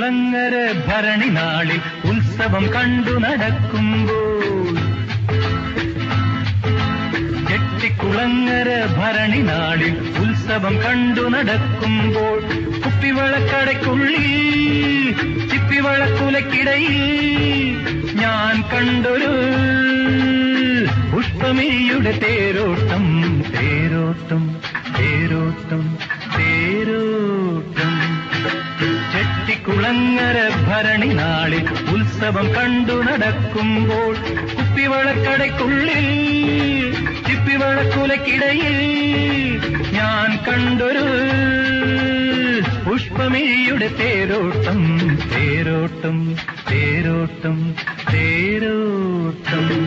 ചെട്ടിക്കുളങ്ങര ഭരണി നാളിൽ ഉത്സവം കണ്ടു നടക്കുമ്പോൾ ചെട്ടിക്കുളങ്ങര ഭരണി നാളിൽ ഉത്സവം കണ്ടു നടക്കുമ്പോൾ കുപ്പിവളക്കടയ്ക്കുള്ളിൽ ചിപ്പിവളക്കുലക്കിടയിൽ ഞാൻ കണ്ടൊരു പുഷ്പമിഴിയുടെ തേരോട്ടം തേരോട്ടം തേരോട്ടം തേരോട്ടം ചെട്ടിക്കുളങ്ങര ഭരണി നാളിൽ ഉത്സവം കണ്ടു നടക്കുമ്പോൾ കുപ്പിവളക്കടയ്ക്കുള്ളിൽ ചിപ്പിവളക്കുലക്കിടയിൽ ഞാൻ കണ്ടൊരു പുഷ്പമിഴിയുടെ തേരോട്ടം തേരോട്ടം തേരോട്ടം തേരോട്ടം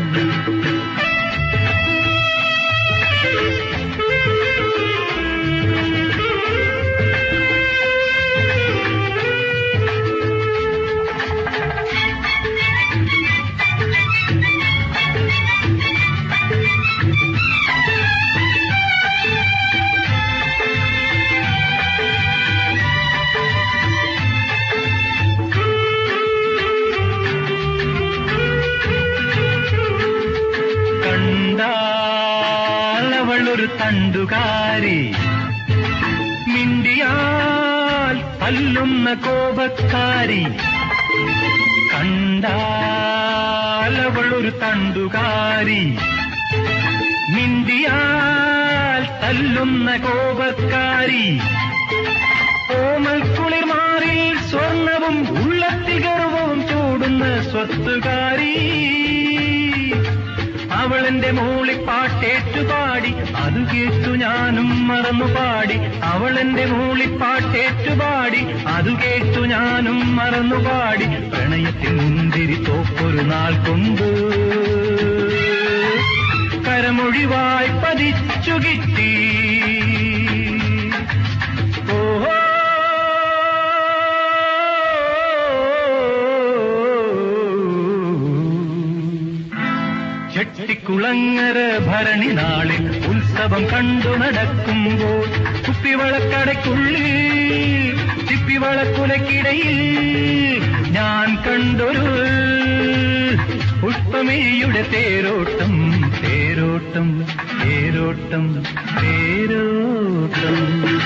കണ്ടാൽ അവൾ ഒരു തണ്ടുകാരി മിണ്ടിയാൽ തല്ലുന്ന കോപക്കാരി കണ്ടാൽ അവൾ ഒരു തണ്ടുകാരി മിണ്ടിയാൽ തല്ലുന്ന കോപക്കാരി ഓമൽ കുളിർമാറിൽ സ്വർണവും ഉള്ളത്തിഗർവവും ചൂടുന്ന സ്വത്തുകാരി അവളെന്റെ മൂളിപ്പാട്ടേറ്റുപാടി അത് കേട്ടു ഞാനും മറന്നു പാടി അവളെന്റെ മൂളിപ്പാട്ടേറ്റുപാടി അത് കേട്ടു ഞാനും മറന്നു പാടി പ്രണയത്തിൽ മുന്തിരി തോപ്പൊരു നാൾ കൊണ്ട് കരമൊഴിവായി പതിച്ചു കിട്ടി ഓഹോ ചെട്ടിക്കുളങ്ങര ഭരണി നാളിൽ ഉത്സവം കണ്ടു നടക്കുമ്പോൾ കുപ്പിവളക്കടയ്ക്കുള്ളിൽ ചിപ്പിവളക്കുലക്കിടയിൽ ഞാൻ കണ്ടൊരു പുഷ്പമിഴിയുടെ തേരോട്ടം തേരോട്ടം തേരോട്ടം തേരോട്ടം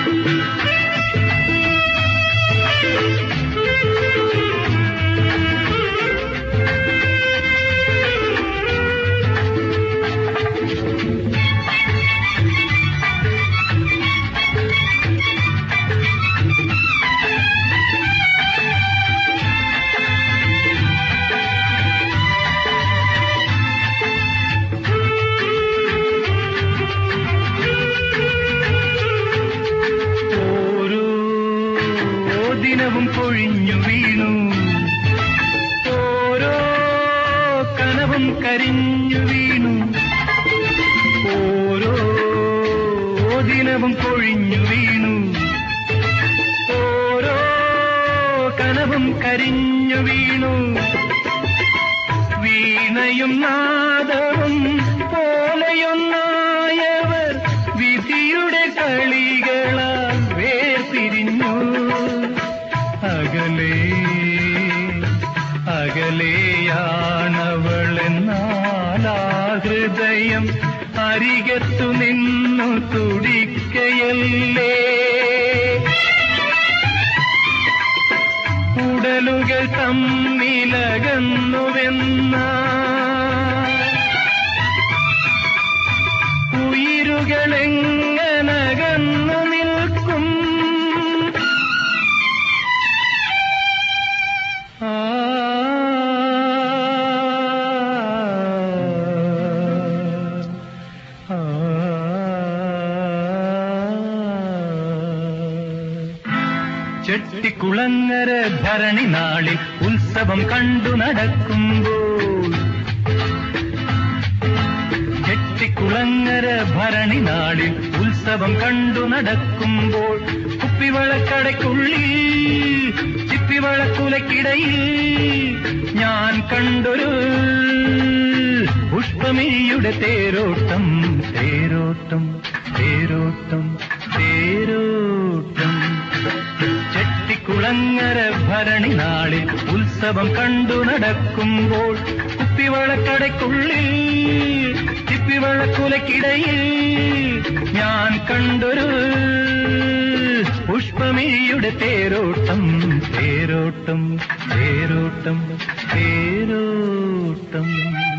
ഓരോ ദിനവും പൊഴിഞ്ഞു വീണു ഓരോ കനവും കരിഞ്ഞു വീണു ഓരോ ദിനവും പൊഴിഞ്ഞു വീണു ഓരോ കനവും കരിഞ്ഞു വീണു വീണയും നാദവും പോലെയൊന്നായവർ വിധിയുടെ കളികളാൽ വേർപിരിഞ്ഞു അകലേ അകലെയാണവളെന്നാലാ ഹൃദയം അരികത്തു നിന്നു തുടിക്കയല്ലേ ഉടലുകൾ തമ്മിലകന്നുവെന്ന ഉയിരുകളെങ്ങനകന്നു നിൽക്കും ആ ആ ചെട്ടിക്കുളങ്ങര ഭരണി നാളിൽ ഉത്സവം കണ്ടു നടക്കുമ്പോൾ ചെട്ടിക്കുളങ്ങര ഭരണി നാളിൽ ഉത്സവം കണ്ടു നടക്കുമ്പോൾ കുപ്പിവളക്കടയ്ക്കുള്ളിൽ ചിപ്പിവളക്കുലക്കിടയിൽ ഞാൻ കണ്ടൊരു പുഷ്പമിഴിയുടെ തേരോട്ടം തേരോട്ടം തേരോട്ടം തേരോട്ടം ചെട്ടിക്കുള ചെട്ടിക്കുളങ്ങര ഭരണി നാളിൽ ഉത്സവം കണ്ടു നടക്കുമ്പോൾ കുപ്പിവളക്കടയ്ക്കുള്ളിൽ ചിപ്പിവളക്കുലക്കിടയിൽ ഞാൻ കണ്ടൊരു പുഷ്പമിഴിയുടെ തേരോട്ടം തേരോട്ടം തേരോട്ടം തേരോട്ടം